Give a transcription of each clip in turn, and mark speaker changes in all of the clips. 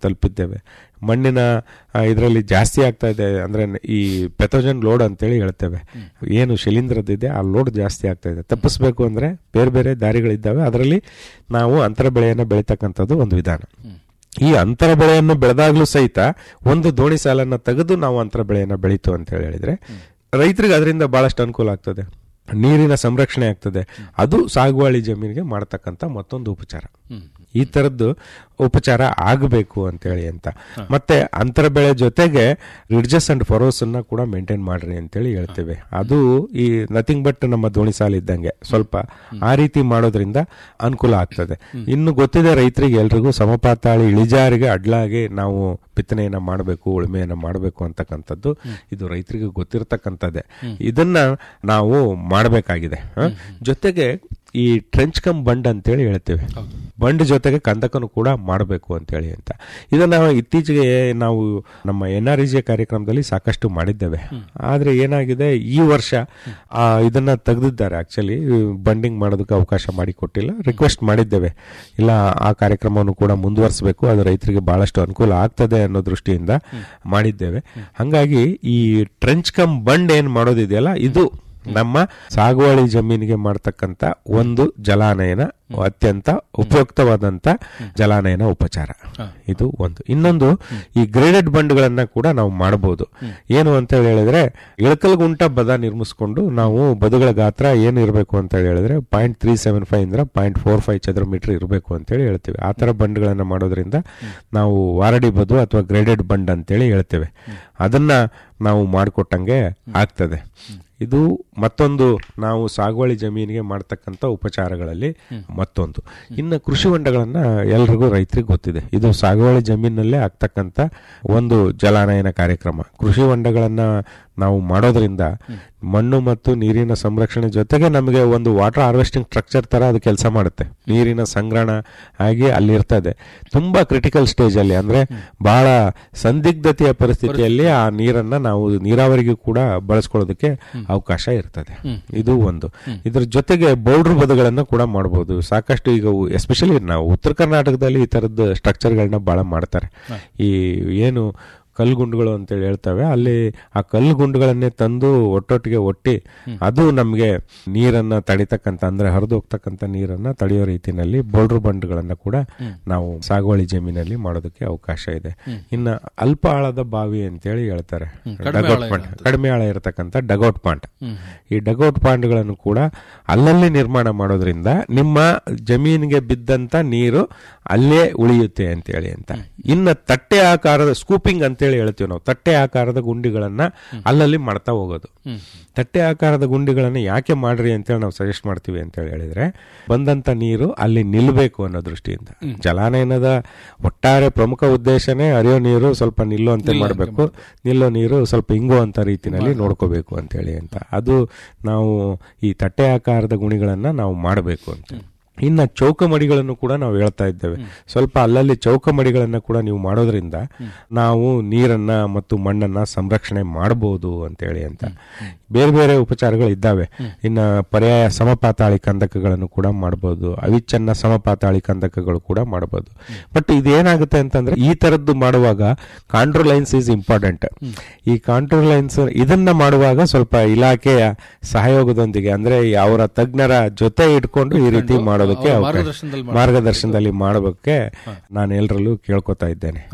Speaker 1: ತಲುಪಿದ್ದೇವೆ ಮಣ್ಣಿನ ಇದರಲ್ಲಿ ಜಾಸ್ತಿ ಆಗ್ತಾ ಇದೆ ಅಂದ್ರೆ ಈ ಪೆಥೋಜನ್ ಲೋಡ್ ಅಂತೇಳಿ ಹೇಳ್ತೇವೆ ಏನು ಶಿಲೀಂಧ್ರದಿದೆ ಆ ಲೋಡ್ ಜಾಸ್ತಿ ಆಗ್ತಾ ಇದೆ ತಪ್ಪಿಸ್ಬೇಕು ಅಂದ್ರೆ ಬೇರೆ ಬೇರೆ ದಾರಿಗಳಿದ್ದಾವೆ ಅದರಲ್ಲಿ ನಾವು ಅಂತರ ಬೆಳೆಯನ್ನು ಬೆಳೀತಕ್ಕಂಥದ್ದು ಒಂದು ವಿಧಾನ ಈ ಅಂತರ ಬೆಳೆಯನ್ನು ಬೆಳೆದಾಗ್ಲೂ ಸಹಿತ ಒಂದು ದೋಣಿ ಸಾಲನ್ನ ತೆಗೆದು ನಾವು ಅಂತರ ಬೆಳೆಯನ್ನ ಬೆಳೀತು ಅಂತ ಹೇಳಿ ಹೇಳಿದ್ರೆ ರೈತರಿಗೆ ಅದರಿಂದ ಬಹಳಷ್ಟು ಅನುಕೂಲ ಆಗ್ತದೆ ನೀರಿನ ಸಂರಕ್ಷಣೆ ಆಗ್ತದೆ ಅದು ಸಾಗುವಳಿ ಜಮೀನಿಗೆ ಮಾಡತಕ್ಕಂತ ಮತ್ತೊಂದು ಉಪಚಾರ ಈ ತರದ್ದು ಉಪಚಾರ ಆಗಬೇಕು ಅಂತೇಳಿ ಅಂತ ಮತ್ತೆ ಅಂತರ ಬೆಳೆ ಜೊತೆಗೆ ರಿಡ್ಜಸ್ ಅಂಡ್ ಫರೋಸ್ ಅನ್ನ ಕೂಡ ಮೇಂಟೈನ್ ಮಾಡ್ರಿ ಅಂತೇಳಿ ಹೇಳ್ತೇವೆ ಅದು ಈ ನಥಿಂಗ್ ಬಟ್ ನಮ್ಮ ದೋಣಿ ಸಾಲ ಇದ್ದಂಗೆ ಸ್ವಲ್ಪ ಆ ರೀತಿ ಮಾಡೋದ್ರಿಂದ ಅನುಕೂಲ ಆಗ್ತದೆ ಇನ್ನು ಗೊತ್ತಿದೆ ರೈತರಿಗೆ ಎಲ್ರಿಗೂ ಸಮಪಾತಾಳಿ ಇಳಿಜಾರಿಗೆ ಅಡ್ಲಾಗಿ ನಾವು ಬಿತ್ತನೆಯನ್ನ ಮಾಡಬೇಕು ಉಳುಮೆಯನ್ನ ಮಾಡಬೇಕು ಅಂತಕ್ಕಂಥದ್ದು ಇದು ರೈತರಿಗೆ ಗೊತ್ತಿರತಕ್ಕಂಥದ್ದೇ ಇದನ್ನ ನಾವು ಮಾಡಬೇಕಾಗಿದೆ ಜೊತೆಗೆ ಈ ಟ್ರೆಂಚ್ ಕಮ್ ಬಂಡ್ ಅಂತೇಳಿ ಹೇಳ್ತೇವೆ ಬಂಡ್ ಜೊತೆಗೆ ಕಂದಕನು ಕೂಡ ಮಾಡಬೇಕು ಅಂತೇಳಿ ಅಂತ ಇದನ್ನ ಇತ್ತೀಚೆಗೆ ನಾವು ನಮ್ಮ ಎನ್ ಆರ್ ಇ ಕಾರ್ಯಕ್ರಮದಲ್ಲಿ ಸಾಕಷ್ಟು ಮಾಡಿದ್ದೇವೆ ಆದ್ರೆ ಏನಾಗಿದೆ ಈ ವರ್ಷ ಆ, ಇದನ್ನ ತೆಗೆದಿದ್ದಾರೆ ಆಕ್ಚುಲಿ ಬಂಡಿಂಗ್ ಮಾಡೋದಕ್ಕೆ ಅವಕಾಶ ಮಾಡಿ ಕೊಟ್ಟಿಲ್ಲ ರಿಕ್ವೆಸ್ಟ್ ಮಾಡಿದ್ದೇವೆ ಇಲ್ಲ ಆ ಕಾರ್ಯಕ್ರಮವನ್ನು ಕೂಡ ಮುಂದುವರಿಸಬೇಕು ಅದು ರೈತರಿಗೆ ಬಹಳಷ್ಟು ಅನುಕೂಲ ಆಗ್ತದೆ ಅನ್ನೋ ದೃಷ್ಟಿಯಿಂದ ಮಾಡಿದ್ದೇವೆ ಹಂಗಾಗಿ ಈ ಟ್ರೆಂಚ್ ಕಮ್ ಬಂಡ್ ಏನ್ ಮಾಡೋದಿದೆಯಲ್ಲ ಇದು ನಮ್ಮ ಸಾಗುವಳಿ ಜಮೀನಿಗೆ ಮಾಡ್ತಕ್ಕಂತ ಒಂದು ಜಲಾನಯನ ಅತ್ಯಂತ ಉಪಯುಕ್ತವಾದಂತ ಜಲಾನಯನ ಉಪಚಾರ ಇದು ಒಂದು ಇನ್ನೊಂದು ಈ ಗ್ರೇಡೆಡ್ ಬಂಡ್ಗಳನ್ನ ಕೂಡ ನಾವು ಮಾಡಬಹುದು ಏನು ಅಂತ ಹೇಳಿದ್ರೆ ಇಳಕಲ್ ಗುಂಟ ಬದ ನಿರ್ಮಿಸ್ಕೊಂಡು ನಾವು ಬದುಗಳ ಗಾತ್ರ ಏನು ಇರಬೇಕು ಅಂತ ಹೇಳಿದ್ರೆ ಪಾಯಿಂಟ್ ತ್ರೀ ಸೆವೆನ್ ಫೈವ್ ಇಂದ ಪಾಯಿಂಟ್ ಫೋರ್ ಫೈವ್ ಚದರ ಮೀಟರ್ ಇರಬೇಕು ಅಂತೇಳಿ ಹೇಳ್ತೀವಿ ಆ ತರ ಬಂಡ್ಗಳನ್ನ ಮಾಡೋದ್ರಿಂದ ನಾವು ವಾರಡಿ ಬದು ಅಥವಾ ಗ್ರೇಡೆಡ್ ಬಂಡ್ ಅಂತೇಳಿ ಹೇಳ್ತೇವೆ ಅದನ್ನ ನಾವು ಮಾಡಿಕೊಟ್ಟಂಗೆ ಆಗ್ತದೆ ಇದು ಮತ್ತೊಂದು ನಾವು ಸಾಗುವಳಿ ಜಮೀನಿಗೆ ಮಾಡ್ತಕ್ಕಂಥ ಉಪಚಾರಗಳಲ್ಲಿ ಮತ್ತೊಂದು ಇನ್ನು ಕೃಷಿ ಹೊಂಡಗಳನ್ನ ಎಲ್ರಿಗೂ ರೈತರಿಗೆ ಗೊತ್ತಿದೆ ಇದು ಸಾಗುವಳಿ ಜಮೀನಲ್ಲೇ ಆಗ್ತಕ್ಕಂಥ ಒಂದು ಜಲಾನಯನ ಕಾರ್ಯಕ್ರಮ ಕೃಷಿ ಹೊಂಡಗಳನ್ನ ನಾವು ಮಾಡೋದ್ರಿಂದ ಮಣ್ಣು ಮತ್ತು ನೀರಿನ ಸಂರಕ್ಷಣೆ ಜೊತೆಗೆ ನಮಗೆ ಒಂದು ವಾಟರ್ ಹಾರ್ವೆಸ್ಟಿಂಗ್ ಸ್ಟ್ರಕ್ಚರ್ ತರ ಅದು ಕೆಲಸ ಮಾಡುತ್ತೆ ನೀರಿನ ಸಂಗ್ರಹಣ ಆಗಿ ಅಲ್ಲಿ ಇರ್ತದೆ ತುಂಬಾ ಕ್ರಿಟಿಕಲ್ ಸ್ಟೇಜ್ ಅಲ್ಲಿ ಅಂದ್ರೆ ಬಹಳ ಸಂದಿಗ್ಧತೆಯ ಪರಿಸ್ಥಿತಿಯಲ್ಲಿ ಆ ನೀರನ್ನ ನಾವು ನೀರಾವರಿಗೂ ಕೂಡ ಬಳಸ್ಕೊಳ್ಳೋದಕ್ಕೆ ಅವಕಾಶ ಇರ್ತದೆ ಇದು ಒಂದು ಇದ್ರ ಜೊತೆಗೆ ಬೌಲ್ಡ್ರ್ ಬದುಗಳನ್ನ ಕೂಡ ಮಾಡಬಹುದು ಸಾಕಷ್ಟು ಈಗ ಎಸ್ಪೆಷಲಿ ನಾವು ಉತ್ತರ ಕರ್ನಾಟಕದಲ್ಲಿ ಈ ತರದ ಸ್ಟ್ರಕ್ಚರ್ಗಳನ್ನ ಬಹಳ ಮಾಡ್ತಾರೆ ಈ ಏನು ಕಲ್ಲುಗುಂಡುಗಳು ಅಂತೇಳಿ ಹೇಳ್ತವೆ ಅಲ್ಲಿ ಆ ಕಲ್ಲುಗುಂಡುಗಳನ್ನೇ ತಂದು ಒಟ್ಟೊಟ್ಟಿಗೆ ಒಟ್ಟಿ ಅದು ನಮಗೆ ನೀರನ್ನ ತಡಿತಕ್ಕಂತ ಅಂದ್ರೆ ಹರಿದು ಹೋಗ್ತಕ್ಕಂತ ನೀರನ್ನ ತಡೆಯೋ ರೀತಿನಲ್ಲಿ ಬೋಲ್ಡ್ರ್ ಬಂಡ್ಗಳನ್ನ ಕೂಡ ನಾವು ಸಾಗುವಳಿ ಜಮೀನಲ್ಲಿ ಮಾಡೋದಕ್ಕೆ ಅವಕಾಶ ಇದೆ ಇನ್ನ ಅಲ್ಪ ಆಳದ ಬಾವಿ ಅಂತೇಳಿ ಹೇಳ್ತಾರೆ ಡಗೌಟ್ ಪಾಂಡ್ ಕಡಿಮೆ ಆಳ ಇರತಕ್ಕಂತ ಡಗೌಟ್ ಪಾಂಡ್ ಈ ಡಗೌಟ್ ಪಾಂಡ್ಗಳನ್ನು ಕೂಡ ಅಲ್ಲಲ್ಲಿ ನಿರ್ಮಾಣ ಮಾಡೋದ್ರಿಂದ ನಿಮ್ಮ ಜಮೀನಿಗೆ ಬಿದ್ದಂತ ನೀರು ಅಲ್ಲೇ ಉಳಿಯುತ್ತೆ ಅಂತೇಳಿ ಅಂತ ಇನ್ನ ತಟ್ಟೆ ಆಕಾರದ ಸ್ಕೂಪಿಂಗ್ ಅಂತೇಳಿ ಹೇಳ್ತೀವಿ ನಾವು ತಟ್ಟೆ ಆಕಾರದ ಗುಂಡಿಗಳನ್ನ ಅಲ್ಲಲ್ಲಿ ಮಾಡ್ತಾ ಹೋಗೋದು ತಟ್ಟೆ ಆಕಾರದ ಗುಂಡಿಗಳನ್ನ ಯಾಕೆ ಮಾಡ್ರಿ ಅಂತೇಳಿ ನಾವು ಸಜೆಸ್ಟ್ ಮಾಡ್ತೀವಿ ಅಂತ ಹೇಳಿ ಹೇಳಿದ್ರೆ ಬಂದಂತ ನೀರು ಅಲ್ಲಿ ನಿಲ್ಬೇಕು ಅನ್ನೋ ದೃಷ್ಟಿಯಿಂದ ಜಲಾನಯನದ ಒಟ್ಟಾರೆ ಪ್ರಮುಖ ಉದ್ದೇಶನೇ ಹರಿಯೋ ನೀರು ಸ್ವಲ್ಪ ನಿಲ್ಲುವಂತೆ ಮಾಡಬೇಕು ನಿಲ್ಲೋ ನೀರು ಸ್ವಲ್ಪ ಹಿಂಗುವಂತ ರೀತಿನಲ್ಲಿ ನೋಡ್ಕೋಬೇಕು ಅಂತ ಹೇಳಿ ಅಂತ ಅದು ನಾವು ಈ ತಟ್ಟೆ ಆಕಾರದ ಗುಣಿಗಳನ್ನ ನಾವು ಮಾಡಬೇಕು ಅಂತ ಇನ್ನ ಚೌಕಮಡಿಗಳನ್ನು ಕೂಡ ನಾವು ಹೇಳ್ತಾ ಇದ್ದೇವೆ ಸ್ವಲ್ಪ ಅಲ್ಲಲ್ಲಿ ಚೌಕಮಡಿಗಳನ್ನ ಕೂಡ ನೀವು ಮಾಡೋದ್ರಿಂದ ನಾವು ನೀರನ್ನ ಮತ್ತು ಮಣ್ಣನ್ನ ಸಂರಕ್ಷಣೆ ಮಾಡಬಹುದು ಅಂತೇಳಿ ಅಂತ ಬೇರೆ ಬೇರೆ ಉಪಚಾರಗಳು ಇದ್ದಾವೆ ಇನ್ನ ಪರ್ಯಾಯ ಸಮಪಾತಾಳಿ ಕಂದಕಗಳನ್ನು ಕೂಡ ಮಾಡಬಹುದು ಅವಿಚ್ಛನ್ನ ಸಮಪಾತಾಳಿ ಕಂದಕಗಳು ಕೂಡ ಮಾಡಬಹುದು ಬಟ್ ಇದೇನಾಗುತ್ತೆ ಅಂತಂದ್ರೆ ಈ ತರದ್ದು ಮಾಡುವಾಗ ಕಾಂಟ್ರೋಲ್ ಲೈನ್ಸ್ ಈಸ್ ಇಂಪಾರ್ಟೆಂಟ್ ಈ ಕಾಂಟ್ರೋಲ್ ಲೈನ್ಸ್ ಇದನ್ನ ಮಾಡುವಾಗ ಸ್ವಲ್ಪ ಇಲಾಖೆಯ ಸಹಯೋಗದೊಂದಿಗೆ ಅಂದ್ರೆ ಅವರ ತಜ್ಞರ ಜೊತೆ ಇಟ್ಕೊಂಡು ಈ ರೀತಿ ಮಾಡೋದಕ್ಕೆ
Speaker 2: ಅವರ
Speaker 1: ಅವಕಾಶ-
Speaker 2: ಮಾರ್ಗದರ್ಶನದಲ್ಲಿ ಮಾಡ್ಬೇಕು.
Speaker 1: ಮಾರ್ಗದರ್ಶನದಲ್ಲಿ ಮಾಡೋದಕ್ಕೆ ನಾನು ಎಲ್ಲರಲ್ಲೂ ಕೇಳ್ಕೊತಾ ಇದ್ದೇನೆ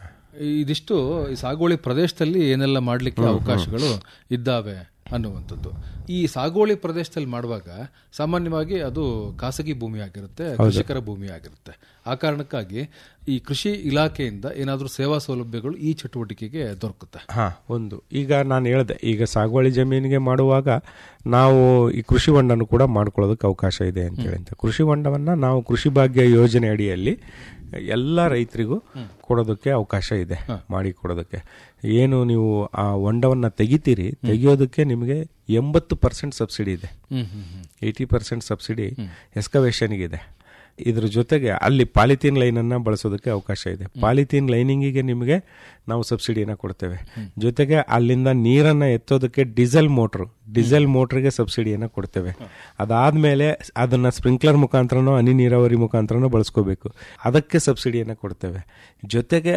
Speaker 2: ಇದಿಷ್ಟು ಈ ಸಾಗುವಳಿ ಪ್ರದೇಶದಲ್ಲಿ ಏನೆಲ್ಲ ಮಾಡಲಿಕ್ಕೆ ಅವಕಾಶಗಳು ಇದ್ದಾವೆ ಅನ್ನುವಂಥದ್ದು ಈ ಸಾಗುವಳಿ ಪ್ರದೇಶದಲ್ಲಿ ಮಾಡುವಾಗ ಸಾಮಾನ್ಯವಾಗಿ ಅದು ಖಾಸಗಿ ಭೂಮಿ ಆಗಿರುತ್ತೆ ಕೃಷಿಕರ ಭೂಮಿ ಆಗಿರುತ್ತೆ ಆ ಕಾರಣಕ್ಕಾಗಿ ಈ ಕೃಷಿ ಇಲಾಖೆಯಿಂದ ಏನಾದರೂ ಸೇವಾ ಸೌಲಭ್ಯಗಳು ಈ ಚಟುವಟಿಕೆಗೆ ದೊರಕುತ್ತೆ
Speaker 1: ಹಾ ಒಂದು ಈಗ ನಾನು ಹೇಳಿದೆ ಈಗ ಸಾಗುವಳಿ ಜಮೀನಿಗೆ ಮಾಡುವಾಗ ನಾವು ಈ ಕೃಷಿ ಹೊಂಡನ್ನು ಕೂಡ ಮಾಡ್ಕೊಳ್ಳೋದಕ್ಕೆ ಅವಕಾಶ ಇದೆ ಅಂತ ಹೇಳಿ ಅಂತ ಕೃಷಿ ಹೊಂಡವನ್ನ ನಾವು ಕೃಷಿ ಭಾಗ್ಯ ಯೋಜನೆ ಅಡಿಯಲ್ಲಿ ಎಲ್ಲ ರೈತರಿಗೂ ಕೊಡೋದಕ್ಕೆ ಅವಕಾಶ ಇದೆ ಮಾಡಿ ಕೊಡೋದಕ್ಕೆ ಏನು ನೀವು ಆ ಹೊಂಡವನ್ನ ತೆಗಿತೀರಿ ತೆಗಿಯೋದಕ್ಕೆ ನಿಮಗೆ ಎಂಬತ್ತು ಪರ್ಸೆಂಟ್ ಸಬ್ಸಿಡಿ ಇದೆ ಏಯ್ಟಿ ಪರ್ಸೆಂಟ್ ಸಬ್ಸಿಡಿ ಎಸ್ಕವೇಷನ್ಗೆ ಇದೆ ಇದ್ರ ಜೊತೆಗೆ ಅಲ್ಲಿ ಪಾಲಿಥೀನ್ ಲೈನ್ ಅನ್ನ ಬಳಸೋದಕ್ಕೆ ಅವಕಾಶ ಇದೆ ಪಾಲಿಥೀನ್ ಲೈನಿಂಗಿಗೆ ನಿಮಗೆ ನಾವು ಸಬ್ಸಿಡಿಯನ್ನ ಕೊಡ್ತೇವೆ ಜೊತೆಗೆ ಅಲ್ಲಿಂದ ನೀರನ್ನ ಎತ್ತೋದಕ್ಕೆ ಡೀಸೆಲ್ ಮೋಟ್ರ್ ಡೀಸೆಲ್ ಮೋಟ್ರಿಗೆ ಸಬ್ಸಿಡಿಯನ್ನ ಕೊಡ್ತೇವೆ ಅದಾದ್ಮೇಲೆ ಅದನ್ನ ಸ್ಪ್ರಿಂಕ್ಲರ್ ಮುಖಾಂತರನೋ ಹನಿ ನೀರಾವರಿ ಮುಖಾಂತರನೋ ಬಳಸ್ಕೋಬೇಕು ಅದಕ್ಕೆ ಸಬ್ಸಿಡಿಯನ್ನ ಕೊಡ್ತೇವೆ ಜೊತೆಗೆ